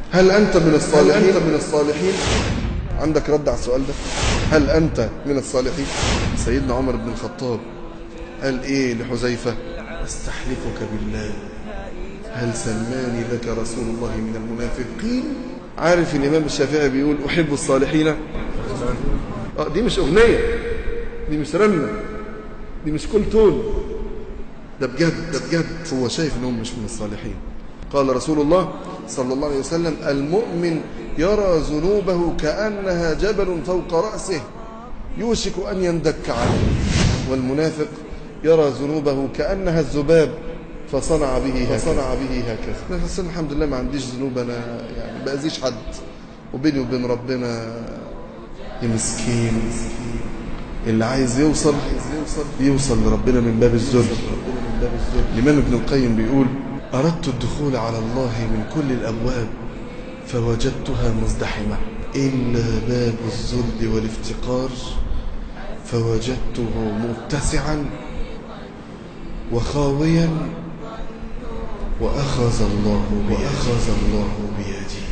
هل أنت من الصالحين أنت من الصالحين عندك رد على السؤال ده هل أنت من الصالحين سيدنا عمر بن الخطاب قال إيه لحذيفة استحلفك بالله هل سماني لك رسول الله من المنافقين عارف الإمام الشافعي بيقول أحب الصالحين آه دي مش أغنية دي مش رنة دي مش كل تون ده بجد ده بجد هو شايف انهم مش من الصالحين قال رسول الله صلى الله عليه وسلم المؤمن يرى ذنوبه كأنها جبل فوق رأسه يوشك أن يندك عنه والمنافق يرى ذنوبه كأنها الذباب فصنع به هكذا فصنع به هكذا بس الحمد لله ما عنديش ذنوب انا يعني بأذيش حد وبيني وبين ربنا يا مسكين اللي عايز يوصل يوصل لربنا من باب الذل الإمام ابن القيم بيقول أردت الدخول على الله من كل الأبواب فوجدتها مزدحمة إلا باب الذل والافتقار فوجدته متسعا وخاويا وأخذ الله وأخذ الله بيدي